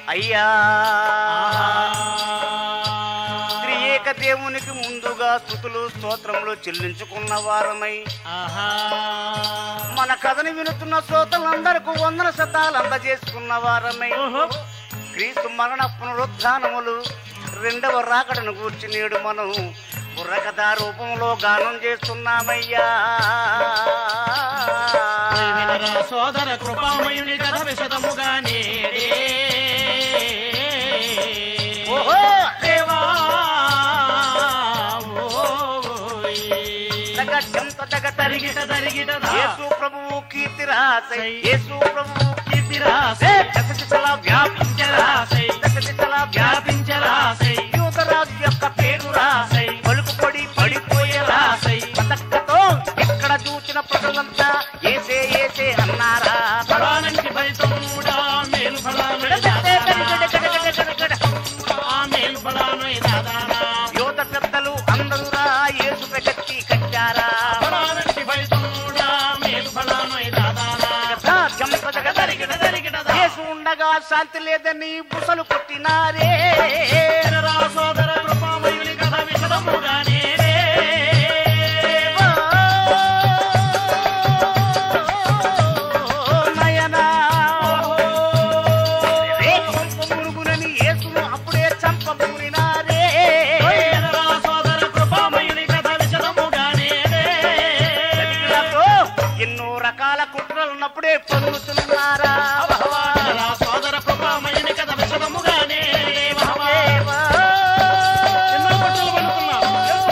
అయ్యా త్రియేక దేవునికి ముందుగా స్థుతులు స్తోత్రములు చెల్లించుకున్న వారమై మన కథని వినుతున్న శ్రోతలందరికీ వందన శతాలు అందజేసుకున్న వారమై క్రీస్తు మరణ పునరుద్ధానములు రెండవ రాకడను గూర్చి నేడు మనం బుర్రకథ రూపంలో గానం చేస్తున్నామయ్యా వినరా సోదర కృపామయుని కథ విశదముగా నేడే ఓహో దేవా ఓయ్. తగ చెంత తగ తరిగి తరిగిట తరిగిట యేసు ప్రభువు కీర్తి రాసై యేసు ప్రభువు కీర్తిరాసై దశ దిశలా వ్యాపించరాసై దశ దిశలా వ్యాపించరాసై యూదరాజు యొక్క పేరు రాసై పలుకు పొడి పడిపోయేరాసై పతక్కతో ఎక్కడ చూసిన ప్రజలంతా ఏసే ఏసే అన్నారా ఫలానంటి ఫలితముడా మేలు ఫలాను ఆ మేలు ఫలాను దాదానా యువత పెద్దలు అందరూ రా యేసు ప్రగతి కట్టారా ఫలానంటి ఫలితముడా మేలు ఫలాను దాదానా చెంపదగ తరిగిట తరిగిట యేసు ఉండగా శాంతి లేదని బుసలు కొట్టినారే వినరా సోదర కృపామయుని కథ విశదముగా నేడే నయనా మురుగునని యేసును అప్పుడే చంపబూరినారే వినరా సోదర కృపామయుని కథ విశదముగా నేడే శరీరాతో ఎన్నో రకాల కుట్రలున్నప్పుడే పొందుతున్నారా వినరా సోదర కృపామయుని కథ విశదముగా నేడే మహవా. ఎన్నో పట్టులు పడుతున్నాం. యేసు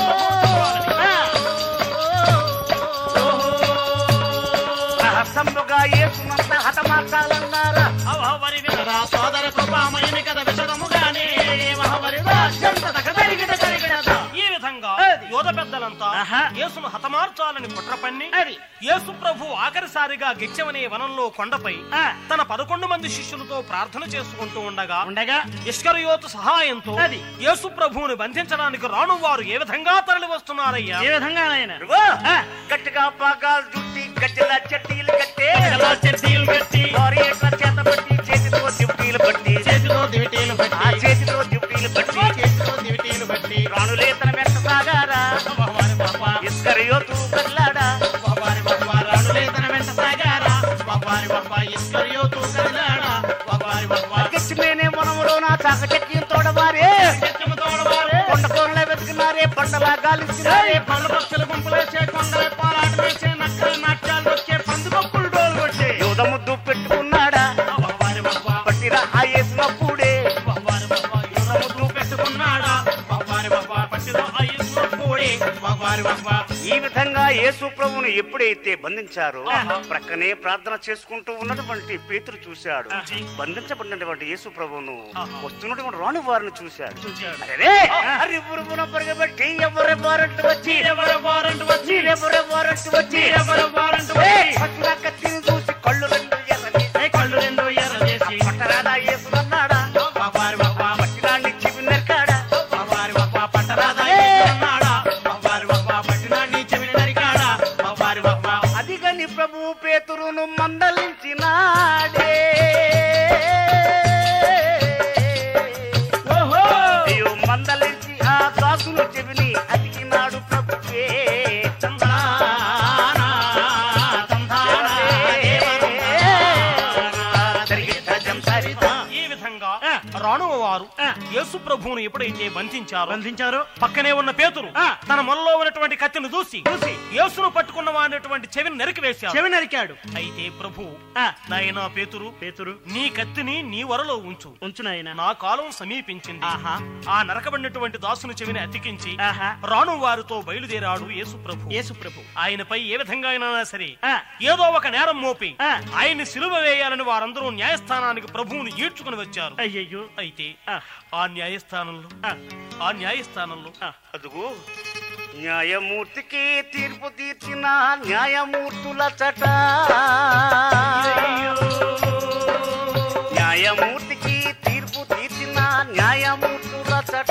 రహస్యముగా యేసునంత హతమార్చాలన్నారా అవహవరి వినరా సోదర కృపామయుని కథ విశదముగా నేడే మహవరి రాజ్యం తదక తరిగిట తరిగిటద. ఈ విధంగా యోధ పెద్దలంతా ఆహా. యేసును హతమార్చాలని కుట్ర పన్ని అది. యేసు ప్రభు ఆఖరిసారిగా గెచ్చవనే వనంలో కొండపై ఆ. తన పదకొండు మంది శిష్యులతో ప్రార్థన చేసుకుంటూ ఉండగా ఉండగా ఇష్కరియోతు సహాయంతో అది. యేసు ప్రభువుని బంధించడానికి రాను వారు ఏ విధంగా తరలి వస్తున్నారయ్యా ఏ విధంగా ఇదిగో, గట్టిగా పాగాలు జుట్టి గజ్జల చట్టీలు కట్టే వారి యొక్క చేత బట్టి చేతితో డ్యూటీలు బట్టి చేతిలో దివిటీలు ఆ చేతితో డ్యూటీలు బట్టి చేతిలో దివిటీలు బట్టి రాణులే తన వెంట సాగారా వారి బాబా ఇస్కరియోతు కల్లాడా వారి బాబా రాణులే తన వెంట సాగారా వారి బాబా ఇస్కరియోతు కదిలాడా వారి బాబా గచ్చిమేనే వనములో నా చాక చక్యం తోడవారే సత్యము తోడవారే కొండ కోరలే వెతికినారే పండలా గాలిస్తున్నారే పండ్ల పక్షుల గుంపులేసే కొండలే పోరాటం వేసే నక్కలు నాట్యాలు వచ్చే పందుకొక్కులు డోలు కొట్టే యూద ముద్దు పెట్టుకున్నాడా వారి బాబా పట్టిరా ఆ వేసినప్పుడే వారి బాబా యువ ముద్దు పెట్టుకున్నాడా వారి బాబా పట్టిలో అయ్యో కూడి వారి బాబా ఈ విధంగా యేసు ప్రభువును ఎప్పుడైతే బంధించారో ఆహా. ప్రక్కనే ప్రార్థన చేసుకుంటూ ఉన్నటువంటి పేతురు చూశాడు ఆహా. బంధించబడినటువంటి యేసు ప్రభువును ఆహా. వస్తున్నటువంటి రాణి వారిని చూశాడు చూశాడు. అరే అరే పురుగున పరిగబెట్టి ఎవరి వారంటు వచ్చి ఎవరు వారంటు వచ్చి ఎవరి వారంటు వచ్చి ఎవరు వారంటు ఏ, వచ్చి పట్టున కత్తిని చూసి కళ్ళు రెండు ఎర్రని ఏ కళ్ళు రెండు ఎర్ర చేసి పట్టరాదా యేసునన్నాడా వారి బాబా పట్టినాన్ని చివి నరికాడా వారి బాబా పట్టరాదా అన్నాడా వారి బాబా పట్టినాన్ని చెవిని నరికాడా వారి బాబా అది గని ప్రభు పేతురును మందలించినాడే ఓహో అయ్యో మందలించి ఆ దాసును చెవిని అతికినాడు ప్రభువే చందానా చందానా ఈ విధంగా రాణువ వారు యేసు ప్రభువును ఎప్పుడైతే బంధించారో బంధించారు పక్కనే ఉన్న పేతురు ఆ. తన మొల్లో ఉన్నటువంటి కత్తిని దూసి చూసి యేసును పట్టుకున్న వాడినటువంటి చెవిని నరికి వేశాడు చెవి నరికాడు అయితే ప్రభు ఆ, నాయనా పేతురు పేతురు నీ కత్తిని నీ వరలో ఉంచు ఉంచు నాయన నా కాలం సమీపించింది ఆహా. ఆ నరకబడినటువంటి దాసుని చెవిని అతికించి ఆహా. రాను వారితో బయలుదేరాడు యేసు ప్రభు యేసు ప్రభు ఆయనపై ఏ విధంగా అయినా సరే ఆ. ఏదో ఒక నేరం మోపి ఆ. ఆయన్ని సిలువ వేయాలని వారందరూ న్యాయస్థానానికి ప్రభువుని ఈడ్చుకుని వచ్చారు అయ్యయ్యో అయితే ఆ. ఆ న్యాయస్థానంలో ఆ. ఆ న్యాయస్థానంలో అదుగు న్యాయమూర్తికి తీర్పు తీర్చిన న్యాయమూర్తుల చట న్యాయమూర్తికి తీర్పు తీర్చిన న్యాయమూర్తుల చట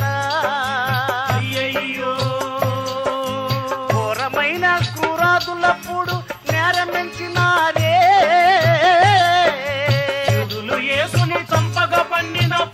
ఘోరమైన క్రూరాదులప్పుడు నేరమించినారే యేసుని చంపగా పండిన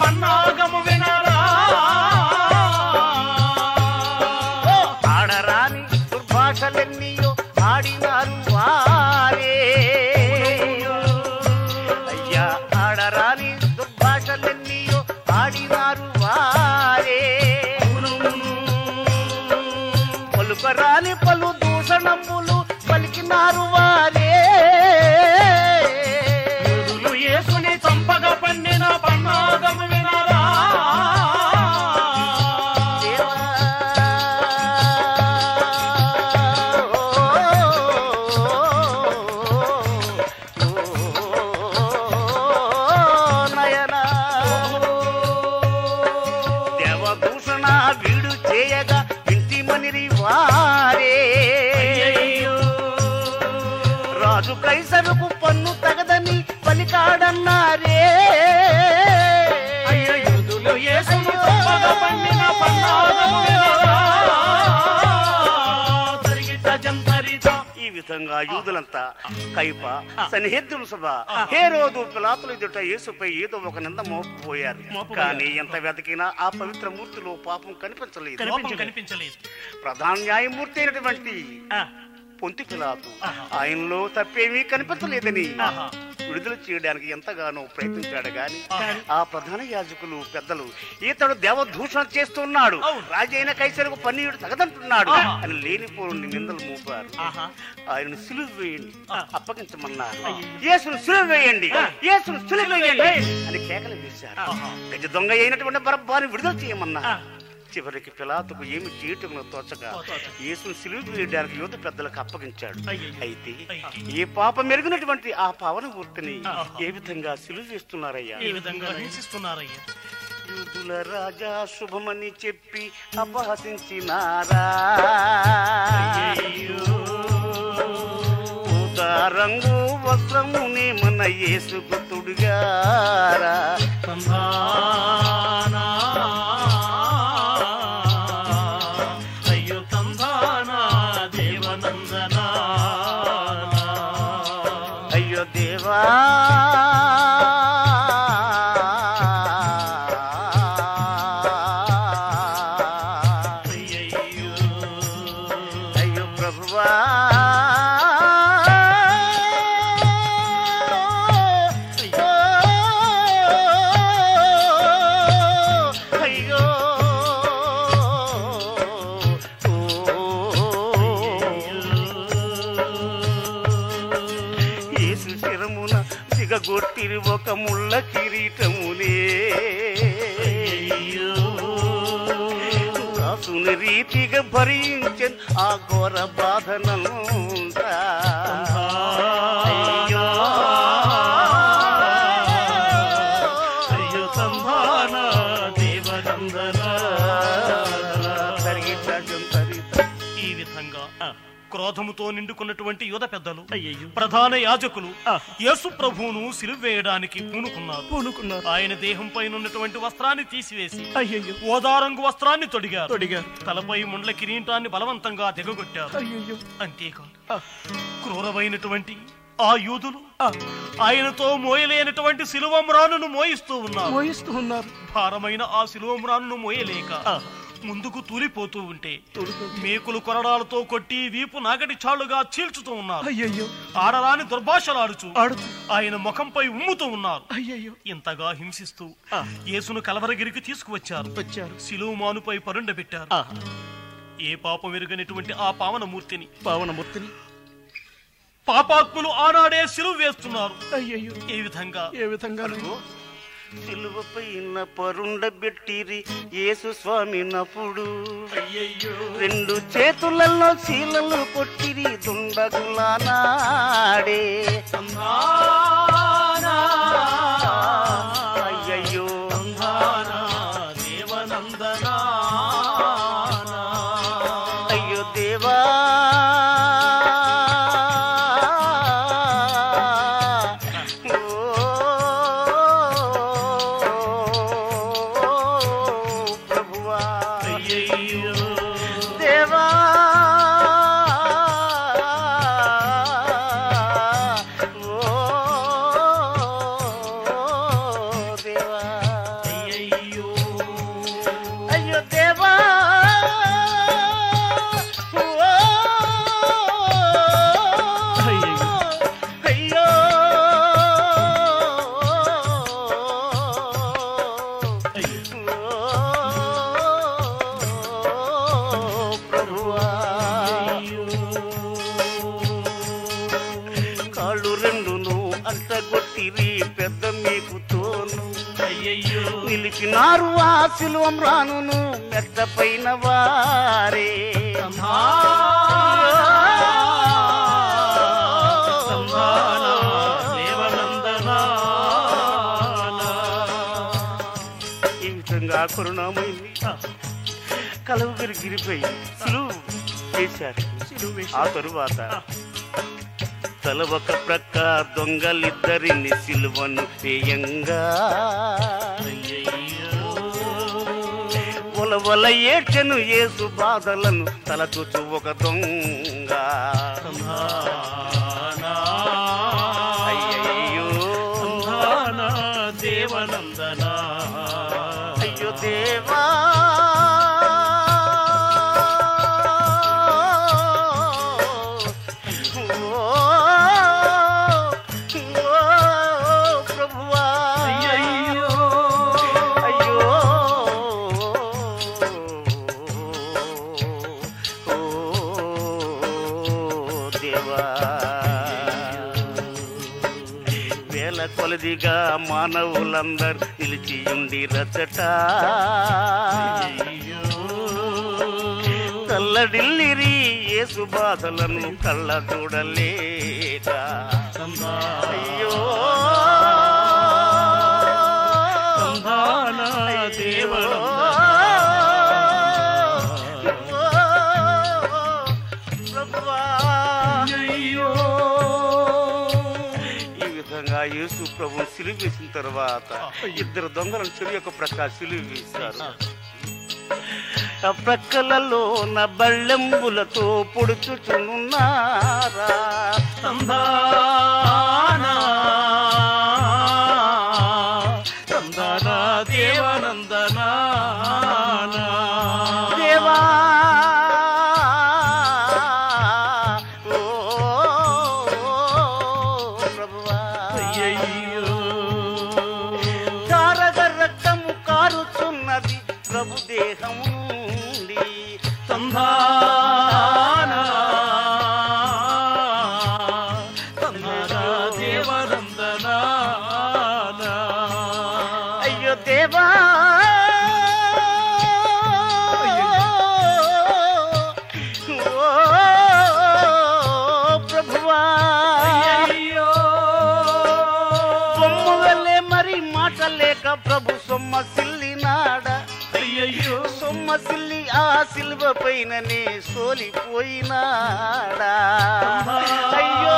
కైసరుకు పన్ను తగదని పలికాడన్నారే అయ్య యూదులు యేసును తప్పగా పండిన పన్నాగము వినరా. జరిగిట జంతరిత. ఈ విధంగా యూదులంతా కైప సన్నిహితుల సభ హేరోదు పిలాతులు ఎదుట యేసుపై ఏదో ఒక నింద మోపబోయారు మోపబోయారు. కానీ ఎంత వెతికినా ఆ పవిత్ర మూర్తిలో పాపం కనిపించలేదు లోపం కనిపించలేదు ప్రధాన న్యాయమూర్తి అయినటువంటి ఆ, పొంతి పిలాతు ఆయనలో తప్పేమీ కనిపించలేదని ఆహా. విడుదల చేయడానికి ఎంతగానో ప్రయత్నించాడు గాని ఆహా. ఆ ప్రధాన యాజకులు పెద్దలు ఈతడు దేవదూషణ చేస్తున్నాడు అవును. రాజైన కైసరకు పన్నీయుడు తగదంటున్నాడు ఆహా. అని లేనిపోని నిందలు మోపారు ఆహా. ఆయనను సిలువ వేయండి ఆ. అప్పగించమన్నారు యేసును సిలువ వేయండి యేసును సిలువ వేయండి అని కేకలు వేశారు ఆహా. గజ దొంగ అయినటువంటి బరబ్బాని విడుదల చేయమన్నారు ఆ. చివరికి పిలాతుకు ఏమి చేయటం తోచక తోచక. యేసును సిలువ వేయడానికి యువత పెద్దలకు అప్పగించాడు అయ్యయ్యో. అయితే అయ్యో. ఈ పాప మెరుగునటువంటి ఆ పావన మూర్తిని ఆహా. ఏ విధంగా సిలువ వేస్తున్నారయ్యా ఈ విధంగా హింసిస్తున్నారయ్యా యూదుల రాజా శుభమని చెప్పి అపహసించినారా రంగు వస్త్రమునే మన యేసుకు తుడిగారా తందానా అయ్యో తందానా దేవనందనా అయ్యో దేవా అయ్యయ్యో అయ్యో ప్రభువా అయ్యో యేసు శిరమున దిగగొట్టిరి ఒక ముళ్ళ కిరీటమునే రాసుని రీతిగా భరించన్ ఆ ఘోర బాధనంతా అయ్యో అయ్యో తందానా దేవనందనా తరిగిట జంతరిత. ఈ విధంగా క్రోధముతో నిండుకున్నటువంటి యుధ పెద్దలు ప్రధాన యాజకులు యేసు ప్రభువును సిలువేయడానికి పూనుకున్నారు పూనుకున్నారు ఆయన దేహంపై ఉన్నటువంటి వస్త్రాన్ని తీసివేసి అయ్యయ్యో ఓదారంగు వస్త్రాన్ని తొడిగారు తొడిగారు తలపై ముండ్ల కిరీటాన్ని బలవంతంగా దిగగొట్టారు అయ్యయ్యో అంతేకాదు ఆ, క్రూరమైనటువంటి ఆ యూదులు ఆయనతో మోయలేనటువంటి శిలువమ్రానును మోయిస్తూ ఉన్నారు మోయిస్తూ ఉన్నారు భారమైన ఆ శిలువమ్రానును మోయలేక ముందుకు తూలిపోతూ ఉంటే మేకులు కొరడాలతో కొట్టి వీపు నాగటి చాళ్లుగా చీల్చుతూ ఉన్నారు అయ్యయ్యో ఆడరాని దుర్భాషలాడుచు ఆడుతూ ఆయన ముఖంపై ఉమ్ముతూ ఉన్నారు అయ్యయ్యో ఇంతగా హింసిస్తూ యేసును కలవరగిరికి తీసుకువచ్చారు వచ్చారు శిలువు మానుపై పరుండబెట్టారు ఆహా, ఏ పాపం ఎరుగనటువంటి ఆ పావనమూర్తిని పావనమూర్తిని పాపాత్ములు ఆనాడే సిలువ వేస్తున్నారు అయ్యయ్యో ఈ విధంగా ఏ విధంగా సిలువపైన పరుండబెట్టిరి యేసు స్వామి నప్పుడు రెండు చేతులలో శీలలు కొట్టిరి దుండగులా నాడే అయ్యయ్యో అయ్యో దేవా ఓ ప్రభువా దేవా ఓ దేవా అయ్యో దేవా ఓ అయ్యో ఓ ప్రభువా కాళ్ళు రెండును అంటగొట్టిరి పెద్ద మీకుతోను నిలిపినారు ఆ శిలువం రానును మెట్ట పైన వారే ఈ విధంగా కరుణామైంది కలవు గిరిగిరిపోయి సులువు వేశారు ఆ తరువాత తల ఒక ప్రక్క దొంగలిద్దరిని సిలువను వేయంగా ఒలవల ఏడ్చెను యేసు బాధలను తలచుచు ఒక దొంగ అయ్యయ్యో దేవనందనా అయ్యో దేవా ఓ, ఓ, ప్రభువా. అయ్యయ్యో అయ్యో ఓ దేవా వేల కొలదిగా మానవులందరు నిలిచి ఉండి రచట కల్లడిల్లిరి యేసు బాధలను కళ్ళ చూడలేక అయ్యో ఈ విధంగా యేసు ప్రభు సిలువ వేసిన తర్వాత ఇద్దరు దొంగలను చెరు యొక్క ప్రక్క సిలువ వేశారు ఆ ప్రక్కలలో నా బళ్ళెంబులతో పొడుచుచున్నారా దేవనందనా దేవా ఓ ప్రభువా తారగ రక్తము కారుచున్నది ప్రభు దేహము నుండి సంధానా సంధానా దేవనందనా అయ్యో దేవా ఓ ప్రభువా అయ్యో సొమ్ము వెళ్ళే మరి మాట లేక ప్రభు సొమ్మ సిల్లినాడ అయ్యయ్యో సొమ్మ సిల్లి ఆ సిల్వ పైననే సోలిపోయినాడా అయ్యో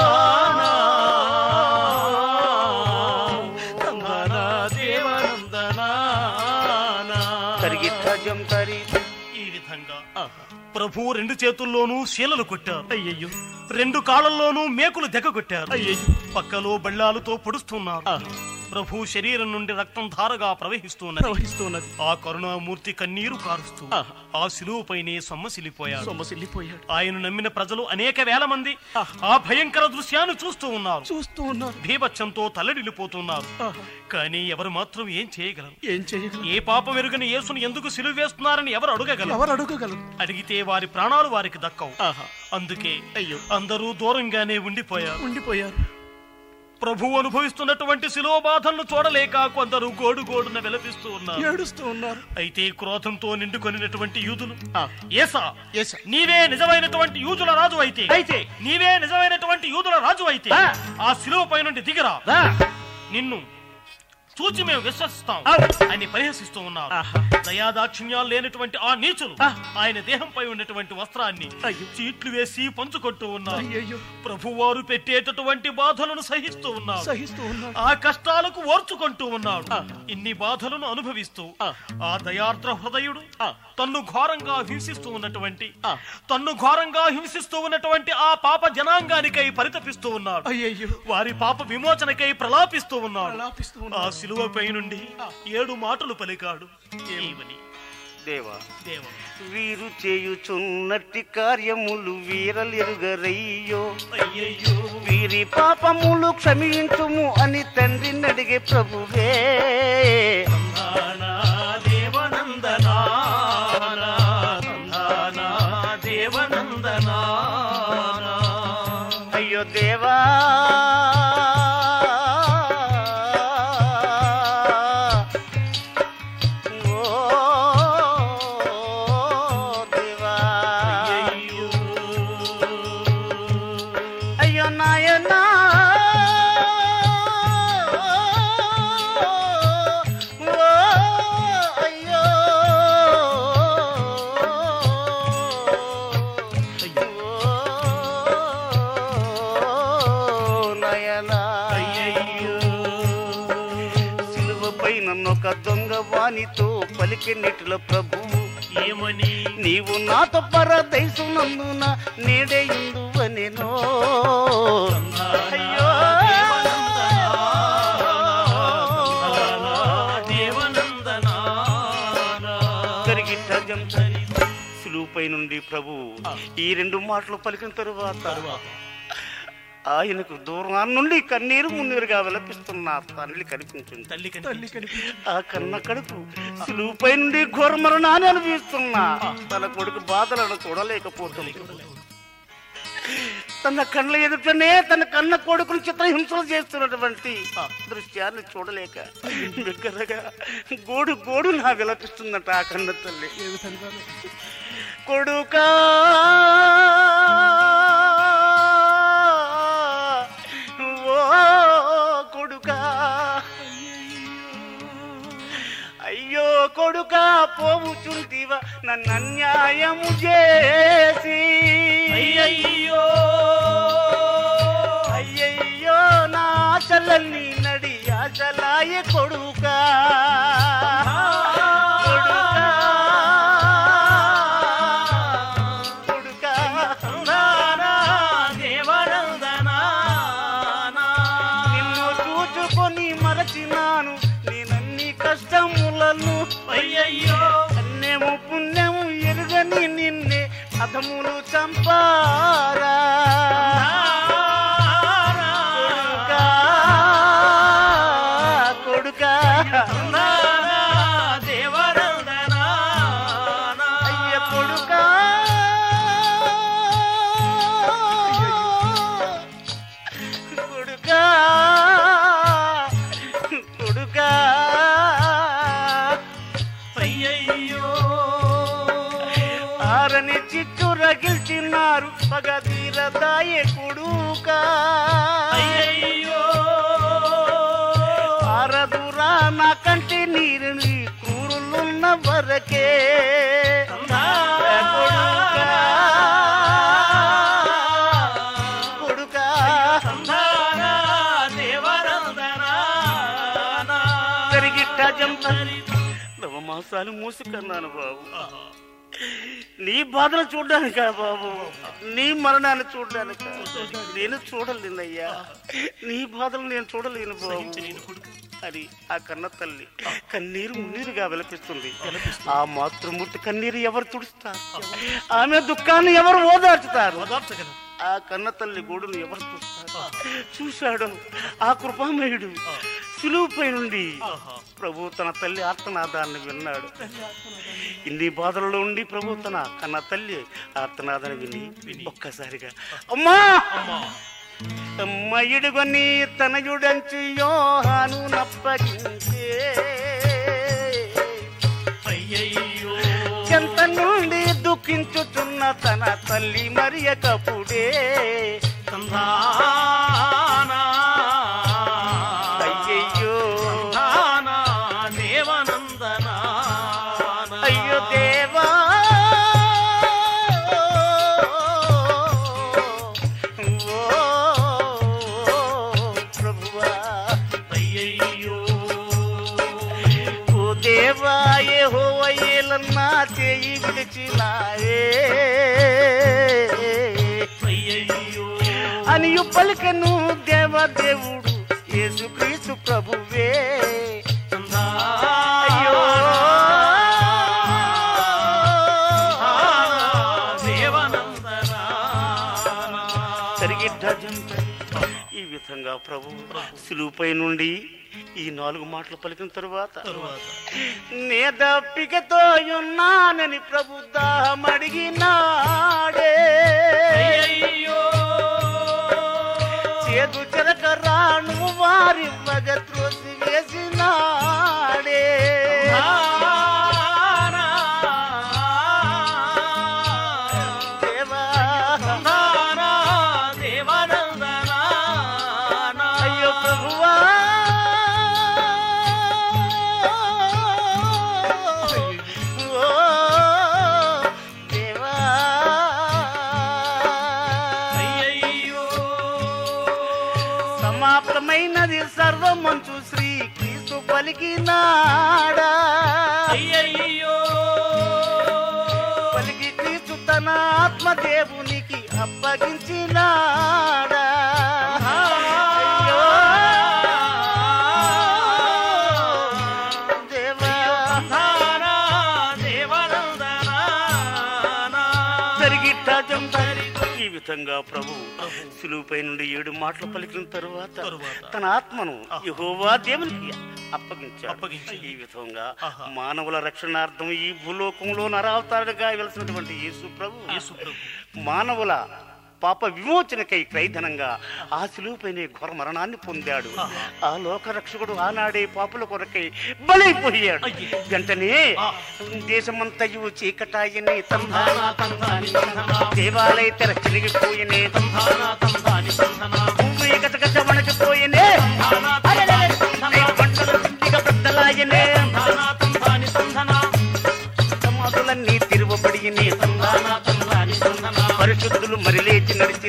సంధానా దేవనందనా తరిగి ధ్వజం తరి ఈ విధంగా ప్రభు రెండు చేతుల్లోనూ శీలలు కొట్టారు అయ్యయ్యో రెండు కాళ్ళల్లోనూ మేకులు దెగ్గ కొట్టారు అయ్యయ్యో పక్కలో బళ్ళాలతో పొడుస్తున్నారు ప్రభు శరీరం నుండి రక్తం ధారగా ప్రవహిస్తున్నది ప్రవహిస్తున్నది ఆ కరుణామూర్తి కన్నీరు కారుస్తూ ఆహా. ఆ శిలువుపైనే సొమ్మసిల్లిపోయారు సొమ్మసిల్లిపోయాడు ఆయన నమ్మిన ప్రజలు అనేక వేల మంది ఆ భయంకర దృశ్యాన్ని చూస్తూ ఉన్నారు చూస్తూ ఉన్నారు భీభత్సంతో తల్లడిల్లిపోతున్నారు ఆహా. కానీ ఎవరు మాత్రం ఏం చేయగలరు ఏం చేయగలరు ఏ పాపం ఎరుగని యేసును ఎందుకు సిలువ వేస్తున్నారని ఎవరు అడగగలరు ఎవరు అడుగగలరు అడిగితే వారి ప్రాణాలు వారికి దక్కవు ఆహా అందుకే అయ్యో అందరూ దూరంగానే ఉండిపోయారు ఉండిపోయారు ప్రభు అనుభవిస్తున్నటువంటి శిలో బాధలను చూడలేక కొందరు గోడు గోడున విలపిస్తూ ఉన్నారు ఏడుస్తూ ఉన్నారు అయితే క్రోధంతో నిండుకొనినటువంటి యూదులు ఆ. ఏసా ఏసా. నీవే నిజమైనటువంటి యూదుల రాజు అయితే అయితే. నీవే నిజమైనటువంటి యూదుల రాజు అయితే ఆ. ఆ శిలువ పై నుండి దిగిరా రా. నిన్ను చూచి మేము విశ్వసిస్తాం అవు. అని పరిహసిస్తూ ఉన్నారు ఆహా. దయాదాక్షిణ్యాలు లేనటువంటి ఆ నీచులు ఆ. ఆయన దేహంపై ఉన్నటువంటి వస్త్రాన్ని అయ్యో. చీట్లు వేసి పంచుకొట్టు ఉన్నారు అయ్యయ్యో ప్రభువారు పెట్టేటటువంటి బాధలను సహిస్తూ ఉన్నారు సహిస్తూ ఉన్నారు ఆ కష్టాలకు ఓర్చుకుంటూ ఉన్నాడు ఆ. ఇన్ని బాధలను అనుభవిస్తూ ఆ. ఆ దయార్ద్ర హృదయుడు ఆ. తన్ను ఘోరంగా హింసిస్తూ ఉన్నటువంటి ఆ. తన్ను ఘోరంగా హింసిస్తూ ఉన్నటువంటి ఆ పాప జనాంగానికై పరితపిస్తూ ఉన్నాడు అయ్యయ్యో వారి పాప విమోచనకై ప్రలాపిస్తూ ఉన్నాడు ప్రలాపిస్తూ ఆ ఉన్నారు శిలువపై నుండి ఏడు మాటలు పలికాడు ఏమని దేవా దేవా వీరు చేయుచున్నట్టి కార్యములు వీరలిరుగరయ్యో అయ్యయ్యో వీరి పాపములు క్షమించుము అని తండ్రిని అడిగే ప్రభువే సంధానా దేవనందనా సంధానా దేవనందనా అయ్యో దేవా ఓ దేవా అయ్యయ్యో అయ్యో నాయనా ఓ అయ్యయ్యో సిలువపై నన్నొక దొంగ వానితో పలికెన్నిటిలో ప్రభువు ఏమని నీవు నాతో పరదైసునందున నేడే ఇందువనెనో అయ్యో కరిగిట్ట జంతరి సులువుపై నుండి ప్రభు ఈ రెండు మాటలు పలికిన తరువాత ఆయనకు దూరం నుండి కన్నీరు మున్నీరుగా విలపిస్తున్న తల్లి కనిపించింది తల్లి తల్లి కనిపి ఆ కన్న కడుపు సులువుపై నుండి ఘోర మరణాన్ని అనుభవిస్తున్నా తన కొడుకు బాధలను చూడలేకపోతుంది తన కళ్ళ ఎదుటనే తన కన్న కొడుకును చిత్రహింసలు చేస్తున్నటువంటి దృశ్యాన్ని చూడలేక బిగ్గరగా గోడు గోడు నా విలపిస్తుందట ఆ కన్న తల్లి కొడుకా ఓ కొడుకా అయ్యో కొడుకా పోవుచుంటివా నన్ను అన్యాయము చేసి అయ్యయ్యో అయ్యయ్యో నా ఆశలన్నీ నడి ఆశలాయ కొడుకా కొడుకా కొడుకా నిన్ను చూచుకొని మరచినాను నేనన్ని కష్టములను అయ్యయ్యో అన్నేము పుణ్యము ఎరుగని నిన్నే అధములు చంపారా కొడుకా కొడుకా అయ్య కొడుకా కొడుకా కొడుకా ఆరని చిచ్చు రగిల్చినారు పగదీర దాయే కొడుకా ఆరదురా నా కంటి నీరు నీ క్రూరులున్న వరకే కొడుకా జరిగిట్ట జంపరి నవమాసాలు మూసుకన్నాను బాబు నీ బాధను చూడ్డానికా బాబు నీ మరణాన్ని చూడ్డానికా నేను చూడలేనయ్యా నీ బాధలు నేను చూడలేను బాబు అని ఆ కన్న తల్లి కన్నీరు మున్నీరుగా విలపిస్తుంది ఆ మాతృమూర్తి కన్నీరు ఎవరు తుడుస్తారు ఆమె దుఃఖాన్ని ఎవరు ఓదార్చుతారు ఓదార్చగలరు ఆ కన్న తల్లి గూడును ఎవరు చూస్తారు చూశాడు ఆ కృపామయుడు సులువుపై నుండి ప్రభు తన తల్లి ఆర్తనాదాన్ని విన్నాడు ఇన్ని బాధలలో ఉండి ప్రభు తన కన్న తల్లి ఆర్తనాదాన్ని విని ఒక్కసారిగా అమ్మా అమ్మా అమ్మయుడుగొని తనయుడంచు యోహాను నప్పగించే అయ్యయ్యో చెంత నుండి దుఃఖించుచున్న తన తల్లి మరియకపుడే సంధానా అయ్యయ్యో సంధానా దేవనందనా అయ్యో దేవా ఓ ప్రభువా అయ్యయ్యో ఓ దేవాయే హోవయేలన్నా చేయి విడిచినాయే అయ్యయ్యో అనియు పలికెను దేవదేవుడు యేసుక్రీస్తు ప్రభువే అయ్యో సరిగిడ్డ జంట ఈ విధంగా ప్రభు సులువుపై నుండి ఈ నాలుగు మాటలు పలికిన తరువాత నే దప్పికతో ఉన్నానని ప్రభు దాహమడిగినాడే చేదు చెరక రాను వారి మగ త్రోసి వేసినాడే దేవా అయ్యో ప్రభువా ఓ దేవా సమాప్తమైన పలికినది సర్వమంచు శ్రీ క్రీస్తు పలికినాడా అయ్యయ్యో పలికి క్రీస్తు తన ఆత్మదేవునికి అప్పగించినాడా అయ్యో దేవా జరిగిట్ట జంపరి. ఈ విధంగా ప్రభు సులువుపై నుండి ఏడు మాటలు పలికిన తరువాత తరువాత. తన ఆత్మను యెహోవా దేవునికి అప్పగించాడు అప్పగించాడు. ఈ విధంగా ఆహా. మానవుల రక్షణార్థం ఈ భూలోకంలో నరావతారుగా వెలసినటువంటి యేసు ప్రభు యేసు ప్రభు. మానవుల పాప విమోచనకై క్రైధనంగా ఆ సులువుపైనే ఘోర మరణాన్ని పొందాడు ఆహా. ఆ లోక రక్షకుడు ఆనాడే పాపుల కొరకై బలైపోయాడు అయ్యో. వెంటనే ఆ. దేశమంతయు చీకటాయని దేవాలయ తెర చిరిగిపోయినే భూమి గతగత వణికిపోయినే పంటలు చుట్టిగా బద్దలాయనే సమాధులన్నీ తిరువబడినే పరిశుద్ధులు మరి లేచి నడిచి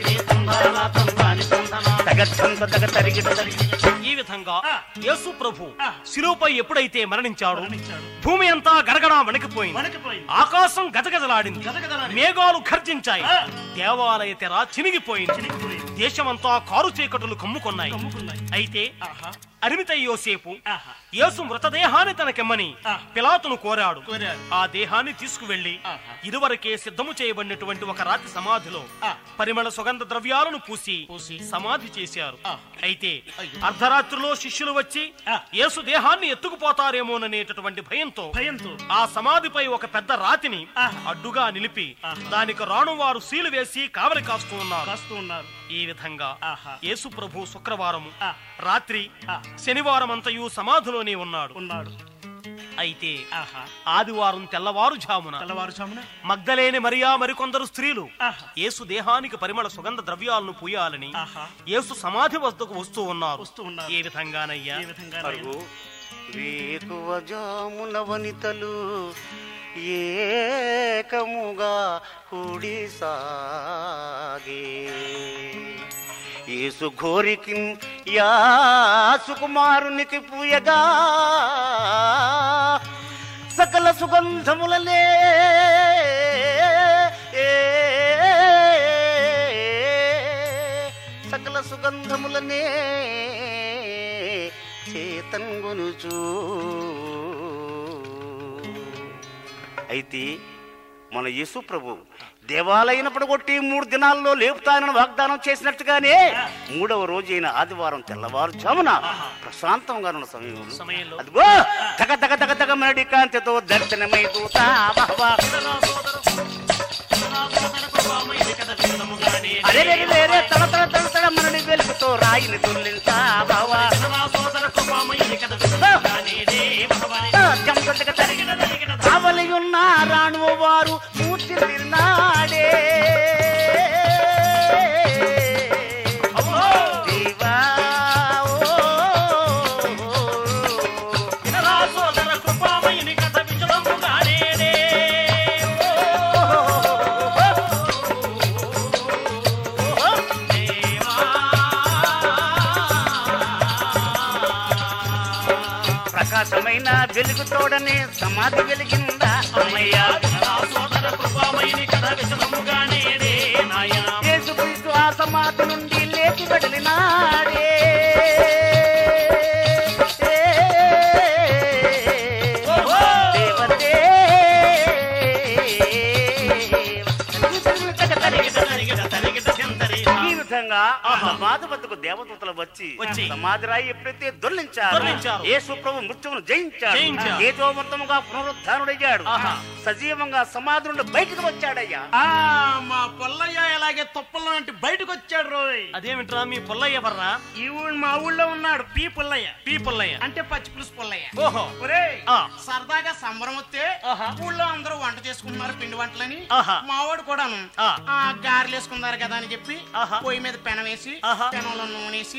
తగచ్చంత తగ తరిగిట తరిగి ఈ విధంగా యేసు ప్రభు శిలువపై ఎప్పుడైతే మరణించాడు భూమి అంతా గడగడా వణికిపోయింది ఆకాశం గజగజలాడింది మేఘాలు ఖర్జించాయి దేవాలయ తెర చినిగిపోయింది దేశమంతా కారు చీకటులు కమ్ముకున్నాయి అయితే అరిమిత యోసేపు యేసు మృతదేహాన్ని తనకెమ్మని పిలాతును కోరాడు ఆ దేహాన్ని తీసుకువెళ్లి ఇదివరకే సిద్ధము చేయబడినటువంటి ఒక రాతి సమాధిలో పరిమళ సుగంధ ద్రవ్యాలను పూసి సమాధి చేశారు అయితే అర్ధరాత్రిలో శిష్యులు వచ్చి యేసు దేహాన్ని ఎత్తుకుపోతారేమోననేటటువంటి భయంతో భయంతో ఆ సమాధిపై ఒక పెద్ద రాతిని అడ్డుగా నిలిపి దానికి రాణువారు సీలు వేసి కావలి కాస్తూ ఉన్నారు కాస్తూ ఉన్నారు ఈ విధంగా ఆహా. యేసు ప్రభు శుక్రవారము ఆ. రాత్రి ఆ. శనివారం అంతయు సమాధిలోనే ఉన్నాడు ఉన్నాడు అయితే ఆహా ఆదివారం తెల్లవారుజామున తెల్లవారుజామున మగ్ధలేని మరియా మరికొందరు స్త్రీలు ఆహా. యేసు దేహానికి పరిమళ సుగంధ ద్రవ్యాలను పూయాలని ఆహా యేసు సమాధి వద్దకు వస్తూ ఉన్నారు వస్తూ ఉన్నారు. ఏ విధంగానయ్యా ఈ విధంగా అరుగు వేకువ జామున వనితలు ఏకముగా కూడి సాగే యేసు ఘోరికి యా సుకుమారునికి పూయగా సకల సుగంధములలే సకల సుగంధములనే చేతంగునుచూ అయితే మన యేసు ప్రభు దేవాలయం పడగొట్టి మూడు దినాల్లో లేపుతానని వాగ్దానం చేసినట్టుగానే మూడవ రోజైన ఆదివారం తెల్లవారుజామున ప్రశాంతంగా ఉన్న సమయంలో సమయంలో అదిగో తగ తగ తగ తగ మరడి కాంతితో దర్శనమై దూతా వహవా. అరే రే రే రే తడ తడ తడ తడ మరడి వెలుగుతో రాయిని తుల్లించా బావా కావలి ఉన్న రాణువ వారు మూర్తి తిరునాడే దేవా, ఓ, ప్రకాశమైన వెలుగు తోడనే సమాధి వెలిగిందా అమ్మయ్యా యేసుక్రీస్తు ఆ సమాధి నుండి లేచి వెడలినాడే దేవతే ఈ విధంగా సమాధి వద్దకు దేవదూతలు వచ్చి వచ్చి సమాధి రాయి ఎప్పుడైతే దొర్లించారు దొర్లించారు. యేసు ప్రభు మృత్యువును జయించాడు జయించాడు. ఏజోవంతముగా పునరుద్ధానుడయ్యాడు ఆహా. సజీవంగా సమాధి నుండి బయటకు వచ్చాడయ్యా ఆ మా పొల్లయ్య ఇలాగే తొప్పల్లో నుండి బయటకు వచ్చాడు రోయ్ అదేమిట్రా మీ పుల్లయ్య వర్రా ఈ ఊళ్ళో మా ఊళ్ళో ఉన్నాడు పీ పుల్లయ్య పీ పుల్లయ్య అంటే పచ్చి పులుసు పుల్లయ్య ఓహో ఒరేయ్ ఆ. సరదాగా సంబరం వస్తే ఆహా. ఊళ్ళో అందరూ వంట చేసుకుంటున్నారు పిండి వంటలని ఆహా. మావాడు కూడాను ఆ. ఆ గారెలు వేసుకున్నారు కదా అని చెప్పి ఆహా. పొయ్యి మీద పెనం వేసి ఆహా. పెనంలో నూనె వేసి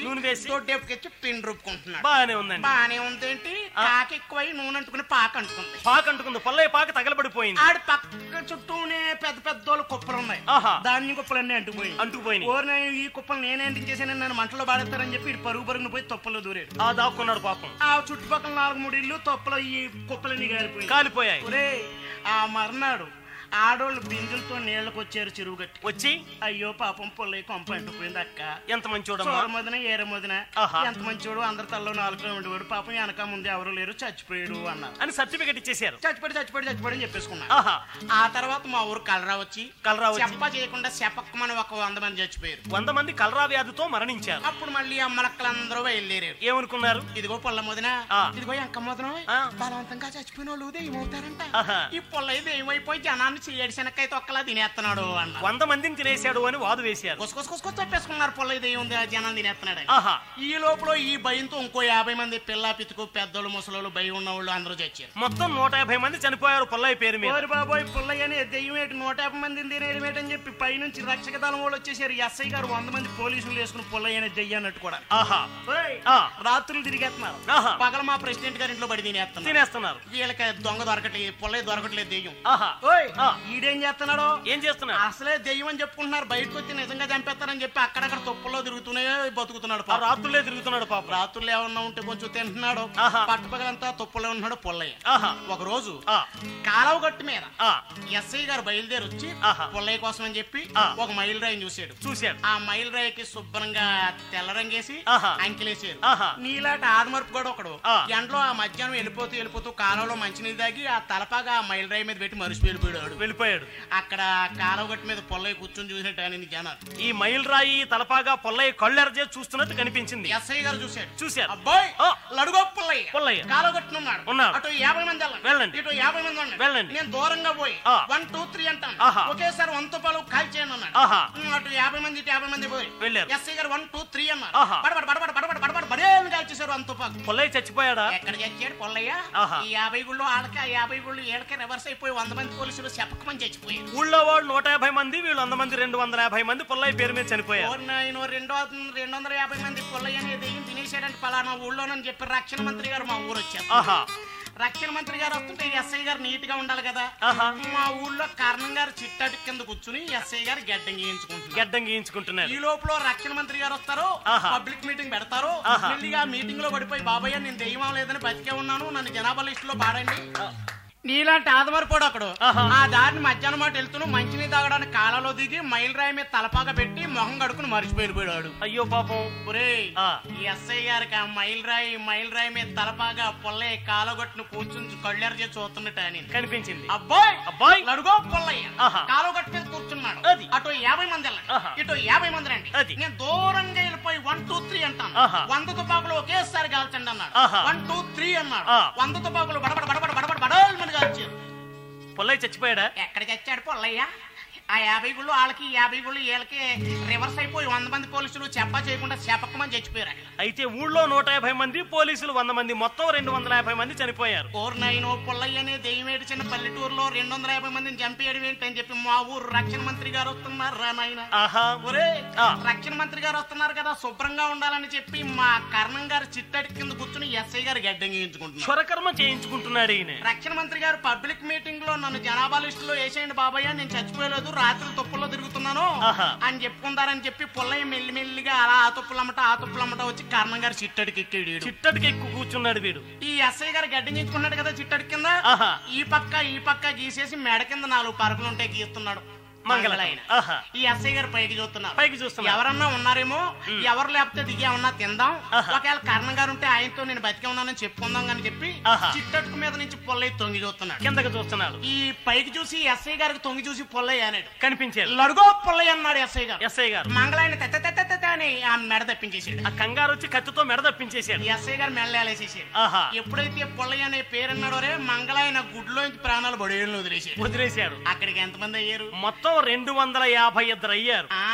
నూనె వేసి దొడ్డేపుకెచ్చి పిండి రుబ్బుకుంటున్నాడు బాగానే ఉందండి బానే ఉందేంటి కాకి ఎక్కువై నూనె అంటుకుని పాక అంటుకుంది పాక అంటుకుంది పల్లయ్య పాక తగలబడిపోయింది ఆడి పక్క చుట్టూనే పెద్ద పెద్ద కుప్పలు ఉన్నాయి ఆహా. ధాన్యం కుప్పలన్నీ అంటుకుపోయి అంటుకుపోయినాయి ఓరి ఈ కుప్పలు నేనే అంటించేసాను నన్ను మంటలో బాడేస్తారని చెప్పి ఇటు పరుగు పరుగున పోయి తొప్పలో దూరాడు ఆ దాక్కున్నాడు పాపం ఆ చుట్టుపక్కల నాలుగు మూడు ఇల్లు తొప్పలో ఈ కుప్పలన్నీ కాలిపోయి కాలిపోయాయి ఒరే ఆ మర్నాడు ఆడోళ్ళు బిందులతో నీళ్ళకి వచ్చారు చెరువు గట్టి వచ్చి అయ్యో పాపం పొల్లయ్య కొంప అంటుపోయింది అక్క ఎంత మంచోడమ్మా చోర మొదన ఏర మొదన ఆహా. ఎంత మంచోడు అందరి తల్లో నాలుగులో ఉండేవాడు పాపం వెనక ముందు ఎవరు లేరు చచ్చిపోయాడు అన్నారు అని సర్టిఫికెట్ ఇచ్చేశారు చచ్చిపోయి చచ్చిపోయి చచ్చిపోయి అని చెప్పేసుకున్నా ఆహా ఆ తర్వాత మా ఊరు కలరా వచ్చి కలరా వచ్చి చెప్ప చేయకుండా చెప్పక్కమని ఒక వంద మంది చచ్చిపోయారు వంద మంది కలరా వ్యాధితో మరణించారు అప్పుడు మళ్ళీ అమ్మలక్కలందరూ బయలుదేరారు ఏమనుకున్నారు ఇదిగో పొల్ల మొదన ఆ. ఇదిగో ఎంక మొదన ఆ. బలవంతంగా చచ్చిపోయిన వాళ్ళు దెయ్యమవుతారంట ఆహా. ఈ పొల్ల దెయ్యమైపోయి జనాన్ని చేయడి శనక్కాయ తొక్కలా తినేస్తున్నాడు అన్న వంద మందిని తినేశాడు అని వాదు వేశారు కొసుకొసు కొసుకొసు చెప్పేసుకున్నారు పొల్ల దెయ్యం ఉంది జనాన్ని తినేస్తున్నాడు అని. ఆహా ఈ లోపల ఈ భయంతో ఇంకో యాభై మంది పిల్ల పితుకు పెద్దోళ్ళు ముసలోళ్ళు భయం ఉన్న వాళ్ళు అందరూ చచ్చారు మొత్తం నూట యాభై మంది చనిపోయారు పుల్లయ్య పేరు మీద ఓరి బాబోయ్ పుల్లయ్యని దెయ్యం ఏంటి నూట యాభై మందిని తినేయడం ఏంటని చెప్పి పైనుంచి రక్షక దళం వాళ్ళు వచ్చేసారు ఎస్ఐ గారు వంద మంది పోలీసులు వేసుకుని పుల్లయ్యని దెయ్యం అన్నట్టు కూడా ఆహా ఓయ్, ఆ. రాత్రులు తిరిగేస్తున్నారు ఆహా. పగల మా ప్రెసిడెంట్ గారి ఇంట్లో పడి తినేస్తున్నారు తినేస్తున్నారు వీళ్ళకి దొంగ దొరకట్లేదు పుల్లయ్య దొరకట్లేదు దెయ్యం ఆహా ఓయ్ ఆ. ఈడేం చేస్తున్నాడు ఏం చేస్తున్నారు అసలే దెయ్యం అని చెప్పుకుంటున్నారు బయటకు వచ్చి నిజంగా చంపేస్తారని చెప్పి అక్కడక్కడ తొప్పుల్లో తిరుగుతూనే బతుకుతున్నాడు ఆ పాపం. రాత్రులే తిరుగుతున్నాడు పాపం రాత్రులు ఏమన్నా ఉంటే కొంచెం తింటున్నాడు ఆహా. పట్టుపగలంతా తొప్పులో ఉన్నాడు పుల్లయ్య ఆహా ఒక రోజు ఆ కాలవ గట్టు మీద ఆ ఎస్ఐ గారు బయలుదేరి వచ్చి ఆహా. పుల్లయ్య కోసం అని చెప్పి ఆ. ఒక మైల్ రాయిని చూశాడు చూశాడు ఆ మైల్ రాయికి శుభ్రంగా తెల్ల రంగేసి ఆహా. అంకిలేసారు ఆహా. నీలాంటి ఆదమర్పు కూడా ఒకడు ఆ. ఎండలో ఆ మధ్యాహ్నం వెళ్ళిపోతూ వెళ్ళిపోతూ కాలంలో మంచినీళ్ళు తాగి ఆ తలపాగా ఆ మైల్ రాయి మీద పెట్టి మరిచి వెళ్ళిపోయాడు వెళ్ళిపోయాడు అక్కడ కాలువ గట్టు మీద పొల్లయ్య కూర్చొని చూసినట్టు ఆయన జనాలు ఈ మైల్ రాయి తలపాగా పొల్లయ్య కళ్ళెరజే చూస్తున్నట్టు కనిపించింది ఎస్ఐ గారు చూశాడు చూశారు అబ్బాయి ఆ. లడుగో పుల్లయ్య పుల్లయ్య. కాలువ గట్టునున్నాడు ఉన్నాడు. అటు యాభై మంది వెళ్ళండి వెళ్ళండి. ఇటు యాభై మంది ఉండండి. వెళ్ళండి. నేను దూరంగా పోయి ఆ. వన్ టూ త్రీ అంటాను ఆహా. ఒకేసారి వంద రూపాయలు కాల్ చేయండి అన్నాడు ఆహా. ఉమ్, అటు యాభై మంది ఇటు యాభై మంది పోయి వెళ్ళారు. ఎస్ఐ గారు వన్ టూ త్రీ అన్నారు ఆహా. బడబడ బడబడ బడబడ బడబడ బడేని కాల్చేశారు వంద రూపాయలు పొల్లయ్య చచ్చిపోయాడా ఎక్కడికి వచ్చాడు పొల్లయ్య ఆహా. ఈ యాభై గుళ్ళు ఆడక ఆ యాభై గుళ్ళు ఏడకే రివర్స్ అయిపోయి వంద మంది పోలీసులు చెప్పకమని చచ్చిపోయారు ఊళ్ళో వాళ్ళు నూట యాభై మంది వీళ్ళు వంద మంది రెండు వందల యాభై మంది పొల్లయ్య పేరు మీద చనిపోయారు ఓ నాయనో రెండు వందల- రెండు వందల యాభై మంది పొల్లయ్య అనేది దెయ్యం తినేసాడంటే పలానా ఊళ్ళోనని చెప్పి రక్షణ మంత్రి గారు మా ఊరు వచ్చారు ఆహా రక్షణ మంత్రి గారు వస్తుంటే ఎస్ఐ గారు నీట్ గా ఉండాలి కదా ఆహా. మా ఊళ్ళో కారణం గారు చిట్టడి కింద కూర్చుని ఎస్ఐ గారు గడ్డం గీయించుకుంటున్నారు గడ్డం గీయించుకుంటున్నారు ఈ లోపల రక్షణ మంత్రి గారు వస్తారు ఆహా. పబ్లిక్ మీటింగ్ పెడతారు ఆహా. మెల్లిగా మీటింగ్ లో పడిపోయి బాబాయ్య నేను దెయ్యం లేదని బతికే ఉన్నాను నన్ను జనాభా లిస్ట్ లో పాడండి నీలాంటి ఆదమరిపోడు అక్కడ ఆహా. ఆ దారిని మధ్యాహ్నం మాట వెళ్తూ మంచినీళ్ళు తాగడానికి కాలలో దిగి మైల్ రాయి మీద తలపాగా పెట్టి మొహం కడుకుని మర్చిపోయిపోయాడు అయ్యో పాపం ఒరే ఆ. ఈ ఎస్ఐ గారికి ఆ మైల్ రాయి మైల్ రాయి మీద తలపాగా పొల్లయ్య కాలగొట్టును కూర్చుని కళ్ళెర చేసి చూస్తున్నట్టు ఆయన కనిపించింది అబ్బాయి అబ్బాయి లడుగో పొల్లయ్య ఆహా. కాలుగట్టు మీద కూర్చున్నాడు అది. అటు యాభై మంది వెళ్ళండి ఆహా. ఇటు యాభై మంది రండి అది. నేను దూరంగా వెళ్ళిపోయి వన్ టూ త్రీ అంటాను ఆహా. వంద తుపాకులు ఒకేసారి కాల్చండి అన్నాడు ఆహా. వన్ టూ త్రీ అన్నాడు ఆ. వంద తుపాకులు బడబడ బడబడ బడబడ బడల్ మంది కాల్చారు పొల్లయ్య చచ్చిపోయాడా ఎక్కడికి వచ్చాడు పొల్లయ్య ఆ యాభై గుళ్ళు వాళ్ళకి ఈ యాభై గుళ్ళు వీళ్ళకి రివర్స్ అయిపోయి వంద మంది పోలీసులు చెప్పా చేయకుండా చెప్పకమని చచ్చిపోయారు అక్కడ అయితే ఊళ్ళో నూట యాభై మంది పోలీసులు వంద మంది మొత్తం రెండు వందల యాభై మంది చనిపోయారు ఓర్ నైన్ పుల్లయ్య అనే దెయ్యం ఏడిచిన పల్లెటూరులో రెండు వందల యాభై మందిని చంపేయడం ఏంటని చెప్పి మా ఊరు రక్షణ మంత్రి గారు వస్తున్నారు రా నాయన ఆహా ఒరే ఆ. రక్షణ మంత్రి గారు వస్తున్నారు కదా శుభ్రంగా ఉండాలని చెప్పి మా కర్ణం గారు చిట్టడి కింద కూర్చుని ఎస్ఐ గారు గడ్డం గీయించుకుంటున్నారు క్షురకర్మ చేయించుకుంటున్నాడు ఈయన రక్షణ మంత్రి గారు పబ్లిక్ మీటింగ్ లో నన్ను జనాభా లిస్టులో వేసేయండి బాబాయ్య నేను చచ్చిపోయలేదు రాత్రి తుప్పుల్లో తిరుగుతున్నాను ఆహా. అని చెప్పుకుంటారని చెప్పి పుల్లయ్య మెల్లి మెల్లిగా అలా ఆ తుప్పులమ్మట ఆ తుప్పులమ్మట వచ్చి కర్ణం గారు చిట్టడికి ఎక్కాడు ఈడు. చిట్టడికి ఎక్కువ కూర్చున్నాడు వీడు ఈ ఎస్ఐ గారు గడ్డి గీయించుకున్నాడు కదా చిట్టడి కింద ఆహా. ఈ పక్క ఈ పక్క గీసేసి మెడ కింద నాలుగు పరుపులు ఉంటాయి గీస్తున్నాడు మంగళ మంగళాయన. ఆహా ఈ ఎస్ఐ గారు పైకి చూస్తున్నారు పైకి చూస్తున్నా ఎవరన్నా ఉన్నారేమో ఎవరు లేకపోతే దిగేమన్నా తిందాం ఆహా. ఒకవేళ కర్ణ గారు ఉంటే ఆయనతో నేను బతికే ఉన్నానని చెప్పుకుందాం అని చెప్పి ఆహా. చిట్టటుకు మీద నుంచి పొల్లయ్య తొంగి చూస్తున్నాడు కిందకి చూస్తున్నాడు ఈ పైకి చూసి ఎస్ఐ గారికి తొంగి చూసి పొల్లయ్య అన్నాడు కనిపించారు లడుగో పొల్లయ్య అన్నాడు ఎస్ఐ గారు ఎస్ఐ గారు మంగళాయన తెత్త తెత్త తెత్త అని ఆ మెడ తప్పించేసాడు ఆ కంగారు వచ్చి కత్తితో మెడ తప్పించేశాడు ఎస్ఐ గారు మెళ్ళేసేసాడు ఆహా ఎప్పుడైతే పొల్లయ్య అనే పేరు అన్నాడో రే మంగళాయన గుడ్లోంచి ప్రాణాలు బడేళ్ళు వదిలేసాడు వదిలేశాడు అక్కడికి ఎంతమంది అయ్యారు మొత్తం రెండు వందల యాభై ఇద్దరు అయ్యారు ఆ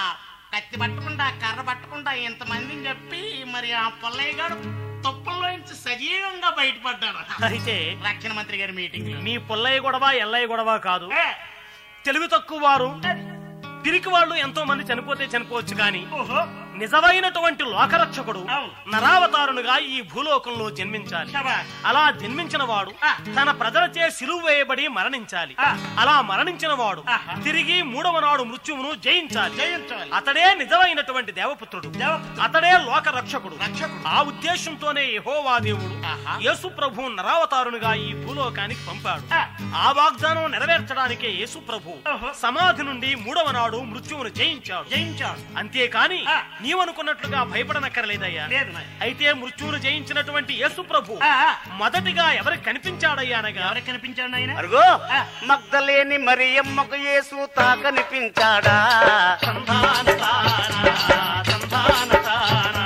కత్తి పట్టుకుంటా కర్ర పట్టుకుంటా ఇంతమందిని చెప్పి మరి ఆ పొల్లయ్య గారు తొప్పల్లో నుంచి సజీవంగా బయటపడ్డాడు అయితే రక్షణ మంత్రి గారి మీటింగ్ లో మీ పుల్లయ్య గొడవ ఎల్లయ్య గొడవ కాదు తెలివి తక్కువ వారు పిరికి వాళ్ళు ఎంతో మంది చనిపోతే చనిపోవచ్చు కానీ ఓహో నిజమైనటువంటి లోకరక్షకుడు అవును. నరావతారునిగా ఈ భూలోకంలో జన్మించాలి శభాష్. అలా జన్మించిన వాడు ఆ. తన ప్రజలచే సిలువ వేయబడి మరణించాలి ఆ. అలా మరణించిన వాడు ఆహా. తిరిగి మూడవ నాడు మృత్యువును జయించాలి జయించాలి. అతడే నిజమైనటువంటి దేవపుత్రుడు దేవపుత్రుడు. అతడే లోక రక్షకుడు రక్షకుడు. ఆ ఉద్దేశంతోనే యెహోవా దేవుడు ఆహా. యేసు ప్రభు నరావతారునిగా ఈ భూలోకానికి పంపాడు ఆ. ఆ వాగ్దానం నెరవేర్చడానికే యేసు ప్రభు ఓహో. సమాధి నుండి మూడవ నాడు మృత్యువును జయించాడు జయించాడు అంతేకాని ఆ. నీవనుకున్నట్లుగా భయపడనక్కర్లేదయ్యా లేదు నాయన. అయితే మృత్యువును జయించినటువంటి యేసు ప్రభు ఆ, ఆ. మొదటిగా ఎవరికి కనిపించాడయ్యా అనగా ఎవరికి కనిపించాడు ఆయన అరుగో ఆ. మగ్ధలేని మరియమ్మకు యేసు తాకనిపించాడా సంధాన తానా, సంధాన తానా,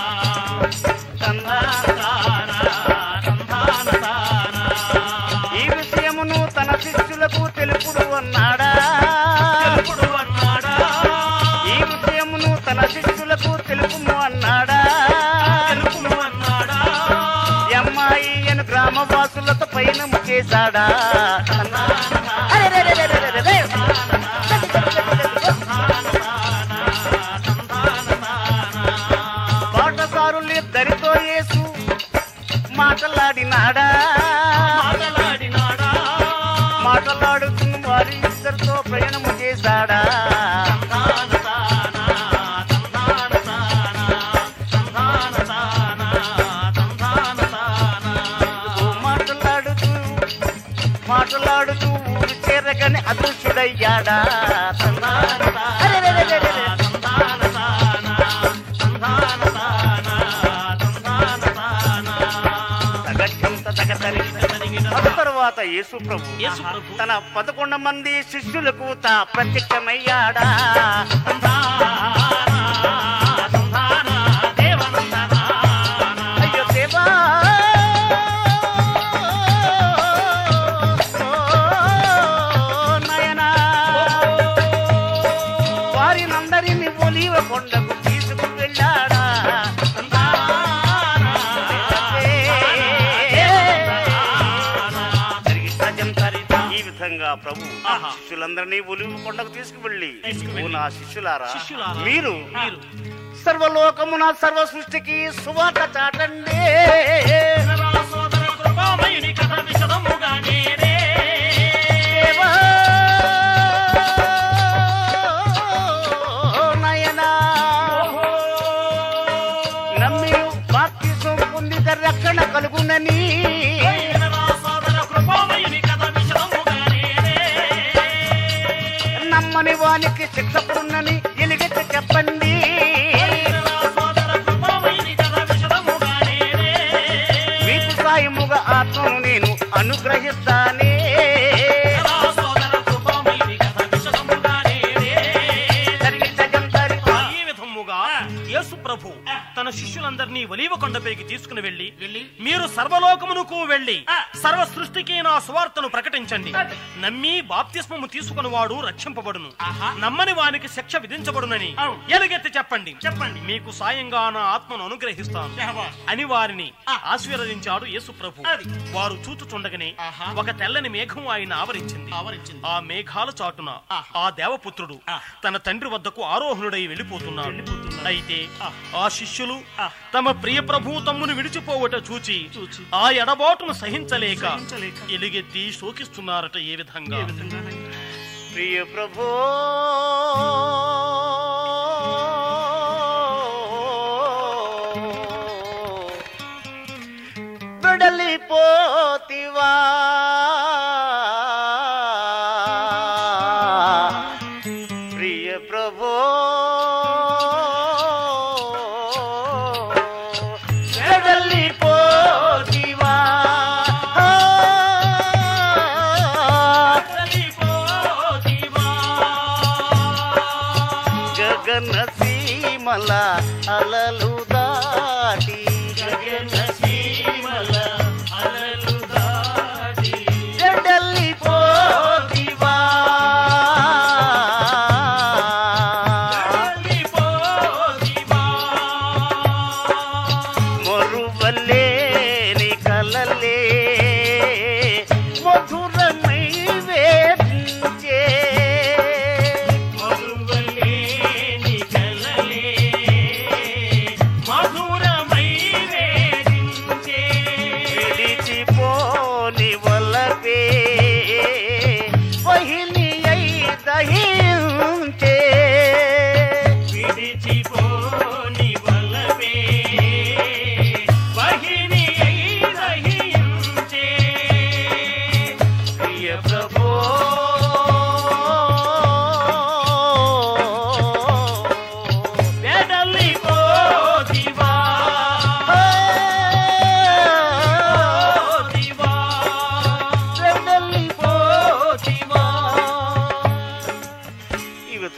సంధాన తానా, సంధాన తానా. ఈ విషయమును తన శిష్యులకు తెలుపుడు అన్నాడా తెలుపుడు అన్నాడా ఈ విషయమును తన శిష్యులకు తెలుపుము అన్నాడా తెలుపును అన్నాడా అమ్మాయి అని గ్రామవాసులతో పయనము చేశాడా అరెరెరెరెరెరెరె. బాటసారులు ఇద్దరితో యేసు మాట్లాడినాడా మాటలాడినాడా మాట్లాడుతున్న వారి ఇద్దరితో ప్రయాణము చేశాడా సంధాన తానా, సంధాన తానా, సంధాన తానా, సంధాన తానా. ఓ మాట్లాడుతూ మాట్లాడుతూ ఊరు చేరగానే అదృశ్యుడయ్యాడా అరెరెరెరెరెరె. తగట్టంత తగతరి. ఆ తర్వాత యేసు ప్రభు యేసు ప్రభు. తన పదకొండు మంది శిష్యులకు తా ప్రత్యక్షమయ్యాడా అయ్యో దేవా ఓ నయనా వారినందరిని ఒలివ కొండకు తీసుకు వెళ్ళాడా ఈ విధంగా ప్రభు ఆహా. శిష్యులందరినీ ఒలివ కొండకు తీసుకువెళ్ళి తీసుకువెళ్ళి. ఓ నా శిష్యులారా శిష్యులారా, మీరు మీరు సర్వలోకమున సర్వ సృష్టికి సువాత చాటండి దేవా నయనా నమ్మి బాప్తిసం పొందిత రక్షణ కలుగునని నమ్మని వానికి శిక్ష పున్నని ఎలిగెత్తి చెప్పండి మీకు సాయముగా ఆత్మను నేను అనుగ్రహిస్తానే జరిగించజం తరి. ఈ విధముగా యేసు ప్రభు తన శిష్యులందరినీ ఒలీవ కొండపైకి తీసుకుని వెళ్లి వెళ్ళి మీరు సర్వలోకమునకు వెళ్లి ఆ. సర్వ సృష్టికి నా సువార్తను ప్రకటించండి అది. నమ్మి బాప్తిస్మము తీసుకుని వాడు రక్షింపబడును ఆహా. నమ్మని వానికి శిక్ష విధించబడునని అవును. ఎలుగెత్తి చెప్పండి చెప్పండి మీకు సాయంగా నా ఆత్మను అనుగ్రహిస్తాను శభాష్. అని వారిని ఆ. ఆశీర్వదించాడు యేసు ప్రభు అది. వారు చూచుచుండగానే ఆహా. ఒక తెల్లని మేఘం ఆయన ఆవరించింది ఆవరించింది ఆ మేఘాల చాటున ఆహా. ఆ దేవపుత్రుడు ఆ. తన తండ్రి వద్దకు ఆరోహణుడై వెళ్ళిపోతున్నాడు వెళ్ళిపోతున్నాడు. అయితే ఆ. ఆ శిష్యులు ఆ. తమ ప్రియ ప్రభు తమ్మును విడిచిపోవట చూచి చూచి. ఆ ఎడబాటును సహించలేక సహించలేక. ఎలుగెత్తి శోకిస్తున్నారట ఏ విధంగా ఏ విధంగా ప్రియ ప్రభో విడలిపోతివా ప్రియ ప్రభో విడలిపోతివా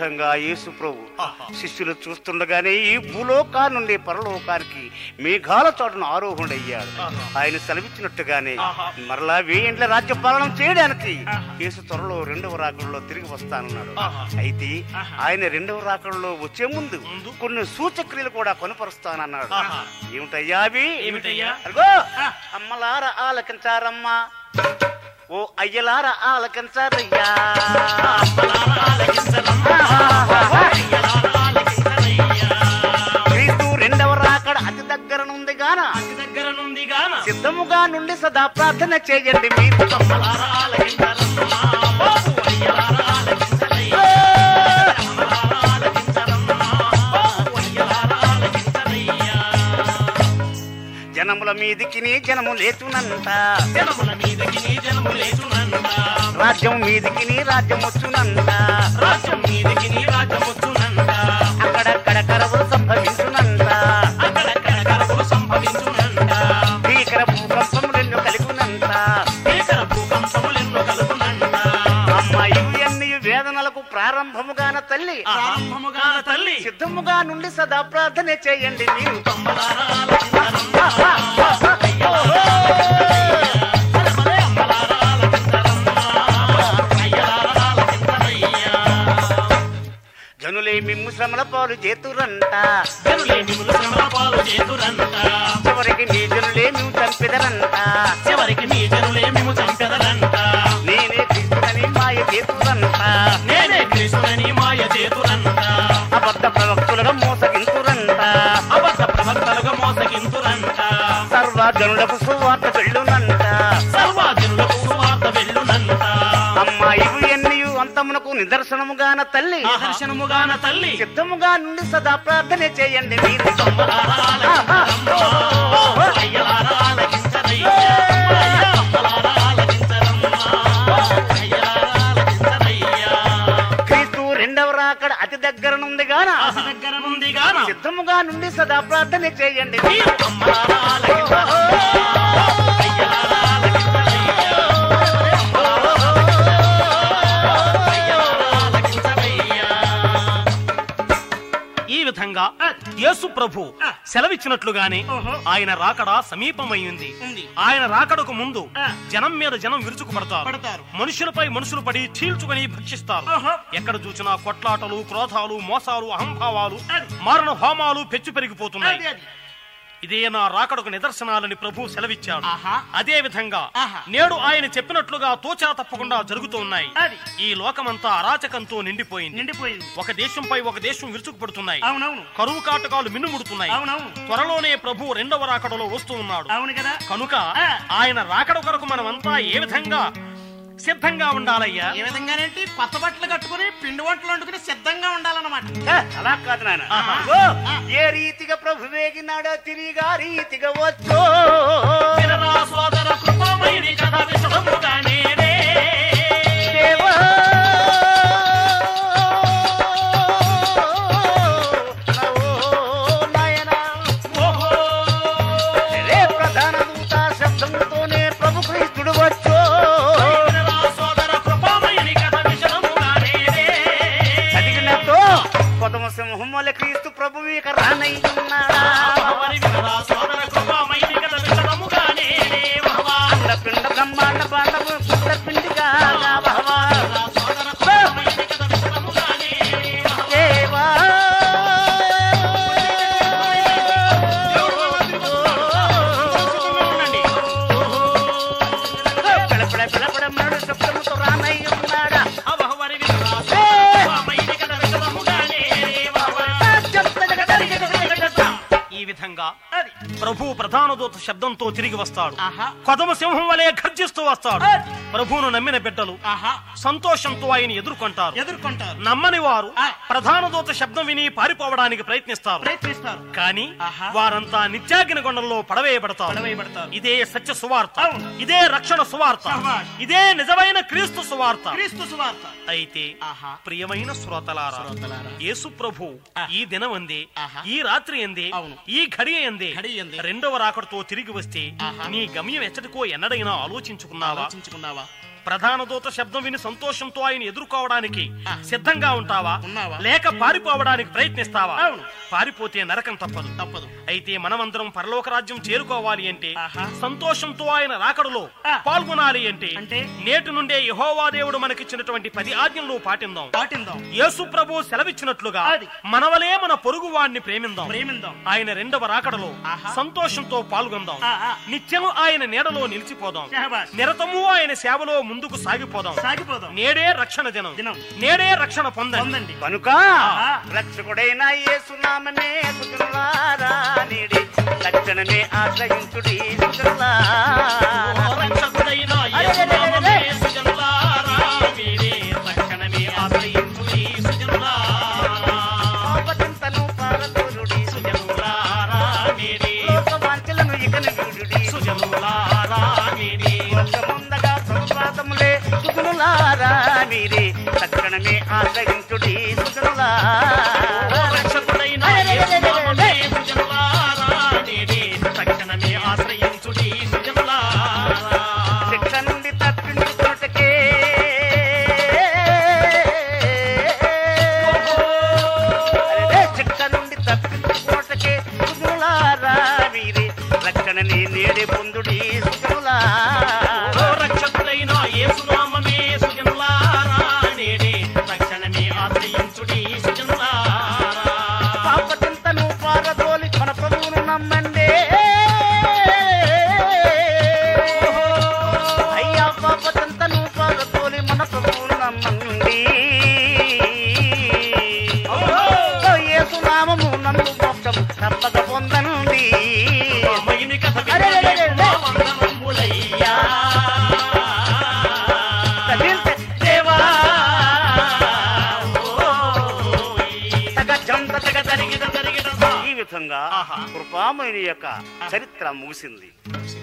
విధంగా యేసు ప్రభు ఆహా. శిష్యులు చూస్తుండగానే ఈ భూలోకా నుండి పరలోకానికి మేఘాల చాటును ఆరోహణయ్యాడు ఆహా. ఆయన సెలవిచ్చినట్టుగానే ఆహా. మరలా వేయిండ్ల రాజ్య పాలన చేయడానికి ఆహా. యేసు త్వరలో రెండవ రాకడలో తిరిగి వస్తానన్నాడు ఆహా. అయితే ఆహా. ఆయన రెండవ రాకడలో వచ్చే ముందు ముందు? కొన్ని సూచక్రియలు కూడా కొనపరుస్తానన్నాడు ఆహా. ఏమిటయ్యా అవి ఏమిటయ్యా? అదిగో ఆ. అమ్మలార ఆలకించారమ్మా ఓ అయ్యలార ఆలకించారయ్యా క్రీస్తు రెండవ రాకడ అతి దగ్గరనుంది గాన అతి దగ్గర నుండి గాన సిద్ధముగా నుండి సదా ప్రార్థన చేయండి మీరు అమ్మలారా ఆలకించరమ్మా. బాబు అయ్యలారా ఆలకించరయ్యా. అమ్మలారా ఆలకించరమ్మా. బాబు అయ్యలారా ఆలకించరయ్యా. జనముల మీదికి నీ జనము లేచునంత జనముల మీదకి నీ జనము లేచునంట. రాజ్యం మీదికి నీ రాజ్యం వచ్చునంత రాజ్యం మీదకి నీ రాజ్యం వచ్చునంట. అక్కడక్కడ కరవులు సంభవించునంత అక్కడక్కడ కరువు సంభవించునంట. భీకర భూకంపం రెండు కలుగునంత భీకర భూకంపములెన్నో కలుగునంట. అమ్మ ఇవి అన్ని వేదనలకు ప్రారంభముగాన తల్లి ప్రారంభముగా తల్లి సిద్ధముగా నుండి సదా ప్రార్థన చేయండి మీరు అమ్మలారా ఆలకించరమ్మా. అరమలే అమ్మలారా ఆలకించరమ్మా. అయ్యలారా ఆలకించరయ్యా. జనులే మిమ్ము శ్రమల పాలు చేతురంట జనులే మిమ్ములు శ్రమల పాలు చేతురంట. చివరికి మీ జనులే మేము చంపెదరంట చివరికి మీ జనులే మేము చంపెదరంట నేనే తీసుకుని మాయ చేతురంట నేనే కృష్ణుని మాయ చేతురంట అబద్ధ ప్రవక్తులుగా మోసగింతురంట అబద్ధ ప్రవక్తలుగా మోసగింతురంట సర్వ జనులకు సువార్త వెళ్ళునంట సర్వాజనులకు సువార్త వెళ్ళునంట అమ్మ ఇవి అన్ని అంతమునకు నిదర్శనముగాన తల్లి దర్శనముగాన తల్లి సిద్ధముగా నుండి సదా ప్రార్థన చేయండి మీరు అమ్మలారా ఆలకించరమ్మా. అయ్యలారా ఆలకించరయ్యా. అయ్యా అమ్మలారా ఆలకించరమ్మా. అయ్యలారా ఆలకించరయ్యా. క్రీస్తు రెండవ రాకడ అతి దగ్గరనుంది గాన ఆశ దగ్గర నుండి గాన సిద్ధముగా నుండి సదా ప్రార్థన చేయండి మీరు అమ్మలారా ఆలకించరమ్మా. అయ్యలారా ఆలకించరయ్యా. అయ్యలారా ఆలకించరయ్యా. ఈ విధంగా యేసు ప్రభు సెలవిచ్చినట్లుగానే ఓహో. ఆయన రాకడ సమీపమైంది ఉంది. ఆయన రాకడకు ముందు ఆ. జనం మీద జనం విరుచుకుపడతారు పడతారు. మనుషులపై మనుషులు పడి చీల్చుకొని భక్షిస్తారు ఓహో. ఎక్కడ చూసినా కొట్లాటలు క్రోధాలు మోసాలు అహంభావాలు అది. మారణ హోమాలు పెచ్చు పెరిగిపోతున్నాయి అది అది ఇదే నా రాకడకు నిదర్శనాలని ప్రభు సెలవిచ్చాడు ఆహా. అదే విధంగా ఆహా. నేడు ఆయన చెప్పినట్లుగా తోచా తప్పకుండా జరుగుతున్నాయి అది. ఈ లోకమంతా అరాచకంతో నిండిపోయింది నిండిపోయింది ఒక దేశంపై ఒక దేశం విరుచుకుపడుతున్నాయి అవునవును కరువు కాటకాలు మిన్నుముడుతున్నాయి అవునవును త్వరలోనే ప్రభు రెండవ రాకడలో వస్తూ ఉన్నాడు అవును కదా కనుక ఆ. ఆయన రాకడ కొరకు మనమంతా ఏ విధంగా సిద్ధంగా ఉండాలయ్యా ఏ విధంగానేంటి కొత్త బట్టలు కట్టుకుని పిండి వంటలు వండుకుని సిద్ధంగా ఉండాలన్నమాట ఏ, అలా కాదు నాయన ఆహా. ఇదిగో, ఏ రీతిగా ప్రభు వేగినాడో తిరిగా రీతిగా వచ్చో వినరా సోదర కృపామయుని కథ విశదముగా నేనే. దేవా నవో నాయనా. ఓహో. రే ప్రధాన దూత శబ్దంతోనే ప్రభు క్రీస్తుడు వచ్చో వినరా సోదర కృపామయుని కథ విశదముగా నేనే. చదివినతో కొదమ సింహం వల్ల క్రీస్తు ప్రభు ఇక రానయ్యున్నాడా భగవని వినరా సోదర కృపామయుని కథ విశదముగా నేనే. భగవా. పిండ బ్రహ్మాండ బాండము పుట్ట పిండిగా భగవా వినరా సోదర కృపామయుని కథ విశదముగా నేనే. భగవా. దేవా పిలపడ పిలపడ మరుడు శబ్దముతో రానయ్యున్నాడా అభవరి వినరా సోదర కృపామయుని కథ విశదముగా నేనే. భగవా. ఈ విధంగా ప్రభు ప్రధాన దూత శబ్దంతో తిరిగి వస్తాడు ఆహా కొదమ సింహం వలె గర్జిస్తూ వస్తాడు అది. ప్రభువును నమ్మిన బిడ్డలు ఆహా సంతోషంతో ఆయన ఎదుర్కొంటారు ఎదుర్కొంటారు నమ్మని వారు ఆ. ప్రధాన దూత శబ్దం విని పారిపోవడానికి ప్రయత్నిస్తారు ప్రయత్నిస్తారు కానీ ఆహా. వారంతా నిత్యాగ్ని కొండల్లో పడవేయబడతారు పడవేయబడతారు. ఇదే సత్య సువార్త అవును. ఇదే రక్షణ సువార్త శభాష్. ఇదే నిజమైన క్రీస్తు సువార్త క్రీస్తు సువార్త అయితే ఆహా. ప్రియమైన శ్రోతలారా శ్రోతలారా. యేసు ప్రభు ఆ. ఈ దినం అందే ఆహా. ఈ రాత్రి అందే అవును. ఈ ఘడి అందే ఘడి అందే. రెండవ రాకడతో తిరిగి వస్తే ఆహా. నీ గమ్యం ఎచ్చటికో ఎన్నడైనా ఆలోచించుకున్నావా ఆలోచించుకున్నావా ప్రధాన దూత శబ్దం విని సంతోషంతో ఆయన ఎదుర్కోవడానికి సిద్ధంగా ఉంటావా ఉన్నావా? లేక పారిపోవడానికి ప్రయత్నిస్తావా అవును. పారిపోతే నరకం తప్పదు తప్పదు అయితే మనమందరం పరలోక రాజ్యం చేరుకోవాలి అంటే ఆహా. సంతోషంతో ఆయన రాకడలో ఆ. పాల్గొనాలి అంటే అంటే? నేటి నుండే యహోవా దేవుడు మనకిచ్చినటువంటి పది ఆజ్ఞలను పాటిందాం పాటిందాం యేసు ప్రభు సెలవిచ్చినట్లుగా అది. మనవలే మన పొరుగు వాడిని ప్రేమిందాం ప్రేమిందాం ఆయన రెండవ రాకడలో ఆహా. సంతోషంతో పాల్గొందాం ఆ, ఆ. నిత్యం ఆయన నీడలో నిలిచిపోదాం షహబాష్. నిరతము ఆయన సేవలో ముందుకు సాగిపోదాం సాగిపోదాం నేడే రక్షణ దినం దినం. నేడే రక్షణ పొందండి పొందండి కనుక ఆ. రక్షకుడైన యేసునామమే సుజనులారా నీడి తక్షణమే ఆశ్రయించుడి సుజనులారా రక్షకుడైన యేసునామమే సుజనులారా, మీరే తక్షణమే ఆశ్రయించుడి సుజనులారా. పాపచింతను పారదోలుడి సుజనులారా, మీరే లోకవాంఛలను ఇకను వీడుడి సుజనులారా, మీరే మోక్షముందగా సంపాదములే సుజనులారా మీరే తక్షణమే ఆశ్రయించుడి సుజనులారా రక్షకుడైన యేసునామమే సుజనులారా, మీరే తక్షణమే ఆశ్రయించుడి సుజనులారా. శిక్ష నుండి తప్పించుకున్నటకే అరే, శిక్ష నుండి తప్పించుకున్నటకే సుజనులారా మీరే రక్షణని నేడే పొందుడి సుజనులారా ఓ రక్షకుడైన యేసునామమే సుజనులారా, నేడే తక్షణమే ఆశ్రయించుడి సుజనులారా. పాపచింతను పారదోలి మన ప్రభువును నమ్మండి అయ్యా పాపచింతను పారదోలి మన ప్రభువును నమ్మండి ఓ యేసునామము నందు మోక్షం తప్పక పొందండి రామయుని కథ అరే, అరే, అరే, వినలేము, మా వందనములయ్యా. కదిల్తే దేవా, ఓయ్. తగ జంత తగ జరిగిన జరిగిన సా. ఈ విధంగా ఆహా. కృపామయుని యొక్క చరిత్ర ముగిసింది